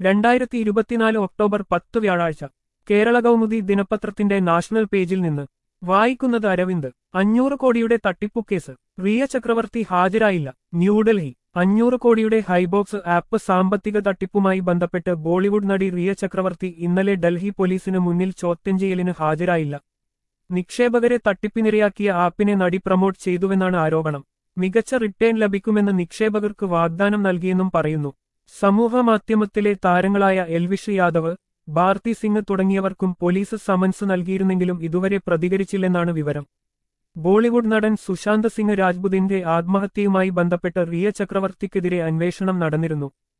രണ്ടായിരത്തി ഇരുപത്തിനാല് ഒക്ടോബർ പത്ത് വ്യാഴാഴ്ച കേരള കൗമുദി ദിനപത്രത്തിന്റെ നാഷണൽ പേജിൽ നിന്ന് വായിക്കുന്നത് അരവിന്ദ് അഞ്ഞൂറ് കോടിയുടെ തട്ടിപ്പുക്കേസ് റിയ ചക്രവർത്തി ഹാജരായില്ല ന്യൂഡൽഹി അഞ്ഞൂറ് കോടിയുടെ ഹൈബോക്സ് ആപ്പ് സാമ്പത്തിക തട്ടിപ്പുമായി ബന്ധപ്പെട്ട് ബോളിവുഡ് നടി റിയ ചക്രവർത്തി ഇന്നലെ ഡൽഹി പോലീസിന് മുന്നിൽ ചോദ്യം ചെയ്യലിന് ഹാജരായില്ല നിക്ഷേപകരെ തട്ടിപ്പിനിരയാക്കിയ ആപ്പിനെ നടി പ്രമോട്ട് ചെയ്തുവെന്നാണ് ആരോപണം മികച്ച റിട്ടേൺ ലഭിക്കുമെന്ന് നിക്ഷേപകർക്ക് വാഗ്ദാനം നൽകിയെന്നും പറയുന്നു സമൂഹമാധ്യമത്തിലെ താരങ്ങളായ എൽവിഷ് യാദവ് ഭാർത്തി സിംഗ് തുടങ്ങിയവർക്കും പോലീസ് സമൻസ് നൽകിയിരുന്നെങ്കിലും ഇതുവരെ പ്രതികരിച്ചില്ലെന്നാണ് വിവരം ബോളിവുഡ് നടൻ സുശാന്ത് സിംഗ് രാജ്പുതിന്റെ ആത്മഹത്യയുമായി ബന്ധപ്പെട്ട് റിയ ചക്രവർത്തിക്കെതിരെ അന്വേഷണം നടന്നിരുന്നു